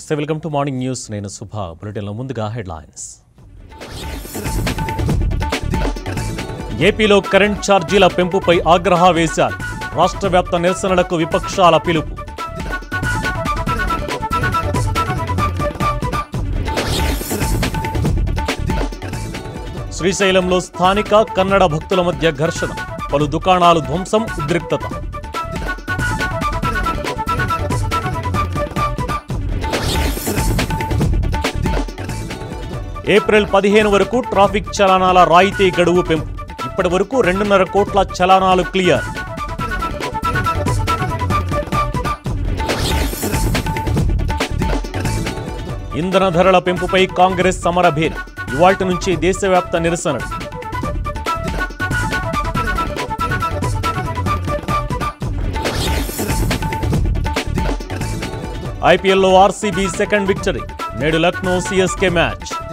నమస్తే welcome to morning news నేను సుభ బులెటిన్లో ముందుగా హెడ్లైన్స్ ఏపీలో కరెంట్ ఛార్జీల పెంపుపై ఆగ్రహ వేశారు రాష్ట్ర వ్యాప్త నిరసనలకు విపక్షాల పిలుపు శ్రీశైలంలో స్థానిక కన్నడ భక్తుల మధ్య ఘర్షణ పలు దుకాణాలు ధ్వంసం ఉద్రిక్తత ఏప్రిల్ పదిహేను వరకు ట్రాఫిక్ చలానాల రాయితీ గడువు పెంపు ఇప్పటి వరకు రెండున్నర కోట్ల చలానాలు క్లియర్ ఇంధన ధరల పెంపుపై కాంగ్రెస్ సమరభేరి ఇవాల్టి నుంచి దేశవ్యాప్త నిరసనలు ఐపీఎల్లో ఆర్సీబీ సెకండ్ విక్టరీ నేడు లక్నో సిఎస్కే మ్యాచ్